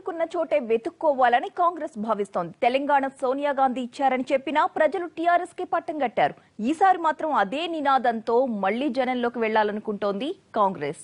కోరుకున్న చోటే వెతుక్కోవాలని కాంగ్రెస్ భావిస్తోంది తెలంగాణ సోనియా గాంధీ ఇచ్చారని చెప్పినా ప్రజలు టీఆర్ఎస్ కి పట్టం కట్టారు ఈసారి మాత్రం అదే నినాదంతో మళ్లీ జనంలోకి వెళ్లాలనుకుంటోంది కాంగ్రెస్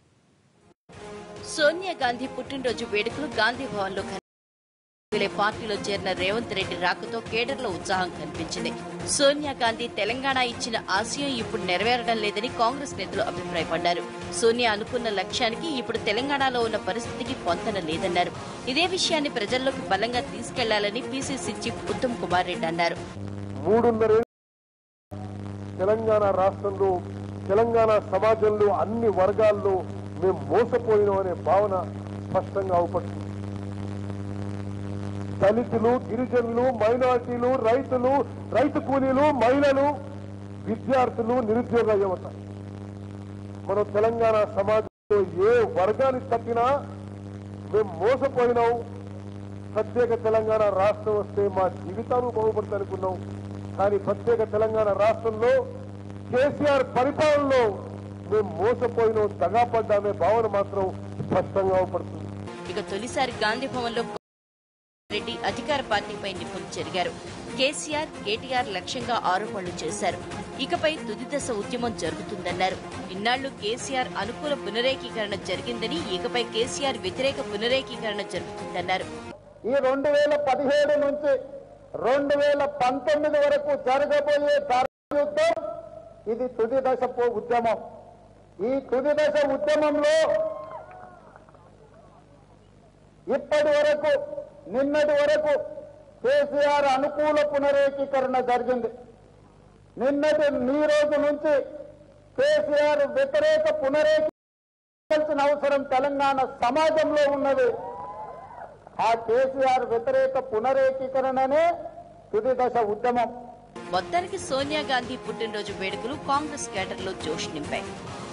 సోనియా గాంధీ పుట్టినరోజు వేడుకలు గాంధీ భవన్ లో పార్టీలో చేరిన రేవంత్ రెడ్డి రాకతో కేడర్లో ఉత్సాహం కనిపించింది సోనియా గాంధీ తెలంగాణ ఇచ్చిన ఆశయం ఇప్పుడు నెరవేరడం లేదని కాంగ్రెస్ నేతలు అభిప్రాయపడ్డారు సోనియా అనుకున్న లక్ష్యానికి ఇప్పుడు తెలంగాణలో ఉన్న పరిస్థితికి పొంతన లేదన్నారు ఇదే విషయాన్ని ప్రజల్లోకి బలంగా తీసుకెళ్లాలని పీసీసీ చీఫ్ ఉత్తమ్ కుమార్ రెడ్డి అన్నారు మూడున్నర తెలంగాణ రాష్ట్రంలో తెలంగాణ సమాజంలో అన్ని వర్గాల్లో మేము మోసపోయినాం అనే భావన స్పష్టంగా అవపడుతుంది దళితులు గిరిజనులు మైనారిటీలు రైతులు రైతు కూలీలు మహిళలు విద్యార్థులు నిరుద్యోగ యువత మనం తెలంగాణ సమాజంలో ఏ వర్గానికి తగ్గినా మేము మోసపోయినాం ప్రత్యేక తెలంగాణ రాష్ట్రం వస్తే మా జీవితాలు బాగుపడతాయి అనుకున్నాం కానీ ప్రత్యేక తెలంగాణ రాష్ట్రంలో కేసీఆర్ పరిపాలనలో మేము మోసపోయిన దగాపడ్డామే భావన మాత్రం స్పష్టంగా అవపడుతుంది ఇక తొలిసారి గాంధీ భవన్ లో రెడ్డి అధికార పార్టీపై నిప్పులు చెరిగారు కేసీఆర్ కేటీఆర్ లక్ష్యంగా ఆరోపణలు చేశారు ఇకపై తుది దశ ఉద్యమం జరుగుతుందన్నారు ఇన్నాళ్లు కేసీఆర్ అనుకూల పునరేకీకరణ జరిగిందని ఇకపై కేసీఆర్ వ్యతిరేక పునరేకీకరణ జరుగుతుందన్నారు ఈ రెండు వేల పదిహేడు నుంచి రెండు వేల పంతొమ్మిది వరకు జరగబోయే ధర్మ యుద్ధం ఇది తుది దశ పో- ఉద్యమం ఈ తుది దశ ఉద్యమంలో ఇప్పటి వరకు నిన్నటి వరకు కేసీఆర్ అనుకూల పునరేకీకరణ జరిగింది నిన్నటి ఈ రోజు నుంచి కేసీఆర్ వ్యతిరేక పునరేకీకరించాల్సిన అవసరం తెలంగాణ సమాజంలో ఉన్నది ఆ కేసీఆర్ వ్యతిరేక పునరేకీకరణనే తుది దశ ఉద్యమం మొత్తానికి సోనియా గాంధీ పుట్టినరోజు వేడుకలు కాంగ్రెస్ కేడర్లో జోష్ నింపాయి